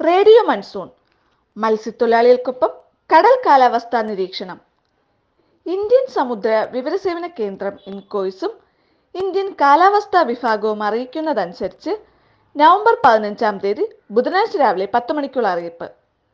radio monsoon മത്സ്യത്തൊഴിലാളികൾക്കൊപ്പം കടൽ കാലാവസ്ഥാ നിരീക്ഷണം ഇന്ത്യൻ സമുദ്ര വിവരസേവന കേന്ദ്രം ഇൻകോയ്സും ഇന്ത്യൻ കാലാവസ്ഥാ വിഭാഗവും അറിയിക്കുന്നതനുസരിച്ച് നവംബർ പതിനഞ്ചാം തീയതി ബുധനാഴ്ച രാവിലെ പത്ത് മണിക്കുള്ള അറിയിപ്പ്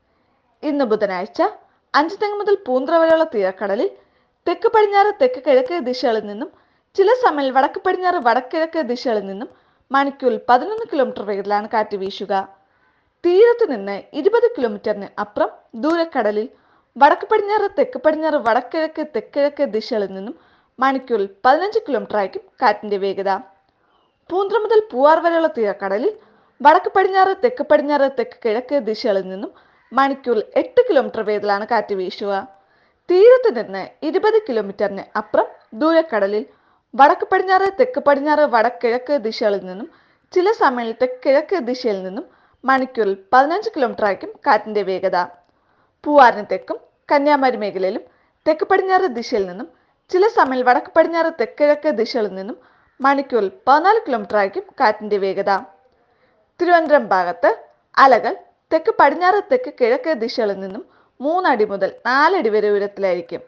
ഇന്ന് ബുധനാഴ്ച അഞ്ചുതെങ്ങ് മുതൽ പൂന്ത്ര വരെയുള്ള തീരക്കടലിൽ തെക്ക് പടിഞ്ഞാറ് തെക്ക് കിഴക്ക് ദിശകളിൽ നിന്നും ചില സമയം വടക്ക് പടിഞ്ഞാറ് വടക്കിഴക്ക് ദിശകളിൽ നിന്നും മണിക്കൂറിൽ പതിനൊന്ന് കിലോമീറ്റർ വേഗത്തിലാണ് കാറ്റ് വീശുക തീരത്ത് നിന്ന് ഇരുപത് കിലോമീറ്ററിന് അപ്പുറം ദൂരക്കടലിൽ വടക്ക് പടിഞ്ഞാറ് തെക്ക് പടിഞ്ഞാറ് വടക്കിഴക്ക് തെക്കിഴക്ക് ദിശകളിൽ നിന്നും മണിക്കൂറിൽ പതിനഞ്ച് കിലോമീറ്റർ ആയിരിക്കും കാറ്റിന്റെ വേഗത പൂന്ത്ര മുതൽ പൂവാർ വരെയുള്ള തീരക്കടലിൽ വടക്ക് പടിഞ്ഞാറ് തെക്ക് പടിഞ്ഞാറ് തെക്ക് കിഴക്ക് ദിശകളിൽ നിന്നും മണിക്കൂറിൽ എട്ട് കിലോമീറ്റർ വേഗത്തിലാണ് കാറ്റ് വീശുക തീരത്ത് നിന്ന് ഇരുപത് കിലോമീറ്ററിന് അപ്പുറം ദൂരക്കടലിൽ വടക്ക് പടിഞ്ഞാറ് തെക്ക് പടിഞ്ഞാറ് വടക്കിഴക്ക് ദിശകളിൽ നിന്നും ചില സമയങ്ങളിൽ തെക്ക് കിഴക്ക് ദിശയിൽ നിന്നും മണിക്കൂറിൽ പതിനഞ്ച് കിലോമീറ്റർ ആയിരിക്കും കാറ്റിന്റെ വേഗത പൂവാറിന് തെക്കും കന്യാകുമാരി മേഖലയിലും തെക്ക് പടിഞ്ഞാറ് ദിശയിൽ നിന്നും ചില സമയം വടക്ക് പടിഞ്ഞാറ് തെക്കിഴക്ക് ദിശകളിൽ നിന്നും മണിക്കൂറിൽ പതിനാല് കിലോമീറ്റർ ആയിരിക്കും കാറ്റിന്റെ വേഗത തിരുവനന്തപുരം ഭാഗത്ത് അലകൾ തെക്ക് പടിഞ്ഞാറ് തെക്ക് കിഴക്ക് ദിശകളിൽ നിന്നും മൂന്നടി മുതൽ നാലടി വരെ ഉയരത്തിലായിരിക്കും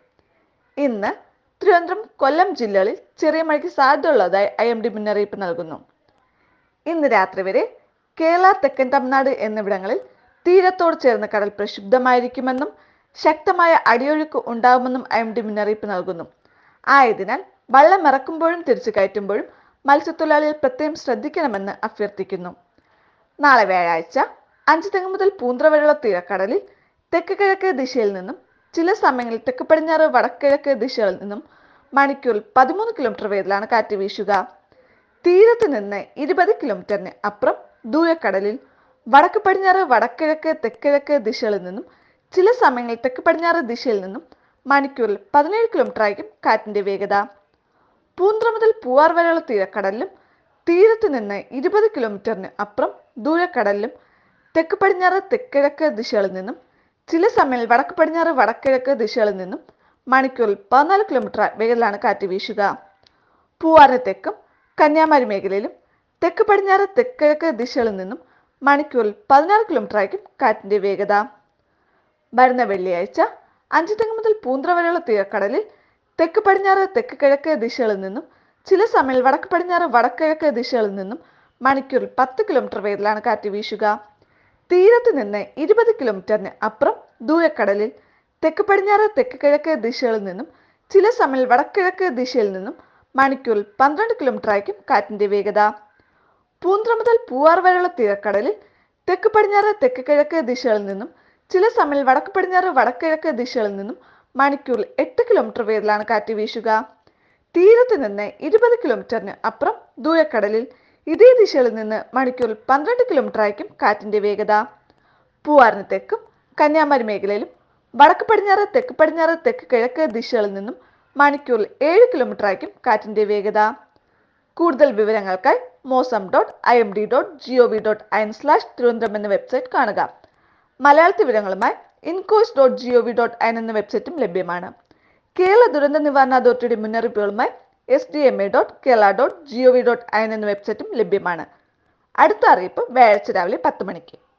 ഇന്ന് തിരുവനന്തപുരം കൊല്ലം ജില്ലകളിൽ ചെറിയ മഴയ്ക്ക് സാധ്യതയുള്ളതായി ഐ എം ഡി മുന്നറിയിപ്പ് നൽകുന്നു ഇന്ന് രാത്രി വരെ കേരള തെക്കൻ തമിഴ്നാട് എന്നിവിടങ്ങളിൽ തീരത്തോട് ചേർന്ന് കടൽ പ്രക്ഷുബ്ധമായിരിക്കുമെന്നും ശക്തമായ അടിയൊഴുക്ക് ഉണ്ടാകുമെന്നും ഐ എം ഡി മുന്നറിയിപ്പ് നൽകുന്നു ആയതിനാൽ വള്ളം ഇറക്കുമ്പോഴും തിരിച്ചു കയറ്റുമ്പോഴും മത്സ്യത്തൊഴിലാളികൾ പ്രത്യേകം ശ്രദ്ധിക്കണമെന്ന് അഭ്യർത്ഥിക്കുന്നു നാളെ വ്യാഴാഴ്ച അഞ്ച് തെങ്ങ് മുതൽ പൂന്ത്ര വരെയുള്ള തീരക്കടലിൽ തെക്ക് കിഴക്ക് ദിശയിൽ നിന്നും ചില സമയങ്ങളിൽ തെക്ക് പടിഞ്ഞാറ് വടക്കിഴക്ക് ദിശകളിൽ നിന്നും മണിക്കൂറിൽ പതിമൂന്ന് കിലോമീറ്റർ വേഗത്തിലാണ് കാറ്റ് വീശുക തീരത്ത് നിന്ന് ഇരുപത് കിലോമീറ്ററിന് അപ്പുറം ദൂരക്കടലിൽ വടക്ക് പടിഞ്ഞാറ് വടക്കിഴക്ക് തെക്കിഴക്ക് ദിശകളിൽ നിന്നും ചില സമയങ്ങളിൽ തെക്ക് പടിഞ്ഞാറ് ദിശയിൽ നിന്നും മണിക്കൂറിൽ പതിനേഴ് കിലോമീറ്റർ ആയിരിക്കും കാറ്റിന്റെ വേഗത പൂന്ത്ര മുതൽ പൂവാർ വരെയുള്ള തീരക്കടലിലും തീരത്ത് നിന്ന് ഇരുപത് കിലോമീറ്ററിന് അപ്പുറം ദൂരക്കടലിലും തെക്ക് പടിഞ്ഞാറ് തെക്കിഴക്ക് ദിശകളിൽ നിന്നും ചില സമയങ്ങളിൽ വടക്ക് പടിഞ്ഞാറ് വടക്കിഴക്ക് ദിശകളിൽ നിന്നും മണിക്കൂറിൽ പതിനാല് കിലോമീറ്റർ വേഗത്തിലാണ് കാറ്റ് വീശുക പൂവാറിന് തെക്കും കന്യാകുമാരി മേഖലയിലും തെക്ക് പടിഞ്ഞാറ് തെക്കിഴക്ക് ദിശകളിൽ നിന്നും മണിക്കൂറിൽ പതിനാറ് കിലോമീറ്റർ ആയിരിക്കും കാറ്റിന്റെ വേഗത വരുന്ന വെള്ളിയാഴ്ച അഞ്ച് തെങ്ങ് മുതൽ പൂന്ത്ര വരെയുള്ള തീരക്കടലിൽ തെക്ക് പടിഞ്ഞാറ് തെക്ക് കിഴക്ക് ദിശകളിൽ നിന്നും ചില സമയം വടക്ക് പടിഞ്ഞാറ് വടക്കിഴക്ക് ദിശകളിൽ നിന്നും മണിക്കൂറിൽ പത്ത് കിലോമീറ്റർ വേഗത്തിലാണ് കാറ്റ് വീശുക തീരത്ത് നിന്ന് ഇരുപത് കിലോമീറ്ററിന് അപ്പുറം ദൂരക്കടലിൽ തെക്ക് പടിഞ്ഞാറ് തെക്ക് കിഴക്ക് ദിശകളിൽ നിന്നും ചില സമയം വടക്കിഴക്ക് ദിശയിൽ നിന്നും മണിക്കൂറിൽ പന്ത്രണ്ട് കിലോമീറ്റർ ആയിരിക്കും കാറ്റിന്റെ വേഗത പൂന്ത്ര മുതൽ പൂവാർ വരെയുള്ള തീരക്കടലിൽ തെക്ക് പടിഞ്ഞാറ് തെക്ക് കിഴക്ക് ദിശകളിൽ നിന്നും ചില സമയം വടക്ക് പടിഞ്ഞാറ് വടക്കിഴക്ക് ദിശകളിൽ നിന്നും മണിക്കൂറിൽ എട്ട് കിലോമീറ്റർ വേഗത്തിലാണ് കാറ്റ് വീശുക തീരത്ത് നിന്ന് ഇരുപത് കിലോമീറ്ററിന് അപ്പുറം ദൂരക്കടലിൽ ഇതേ ദിശകളിൽ നിന്ന് മണിക്കൂറിൽ പന്ത്രണ്ട് കിലോമീറ്റർ ആയിരിക്കും കാറ്റിന്റെ വേഗത പൂവാറിന് തെക്കും കന്യാകുമാരി മേഖലയിലും വടക്ക് പടിഞ്ഞാറ് തെക്ക് പടിഞ്ഞാറ് തെക്ക് കിഴക്ക് ദിശകളിൽ നിന്നും മണിക്കൂറിൽ ഏഴ് കിലോമീറ്റർ ആയിരിക്കും കാറ്റിന്റെ വേഗത കൂടുതൽ വിവരങ്ങൾക്കായി mausam dot I M D dot G O V dot I N slash Thiruvananthapuram എന്ന വെബ്സൈറ്റ് കാണുക മലയാളത്തിൽ വിവരങ്ങളുമായി INCOIS dot G O V dot I N എന്ന വെബ്സൈറ്റും ലഭ്യമാണ് കേരള ദുരന്ത നിവാരണ അതോറിറ്റിയുടെ മുന്നറിയിപ്പുകളുമായി S D M A dot Kerala dot G O V dot I N എന്ന വെബ്സൈറ്റും ലഭ്യമാണ് അടുത്ത അറിയിപ്പ് വ്യാഴാഴ്ച രാവിലെ പത്ത് മണിക്ക്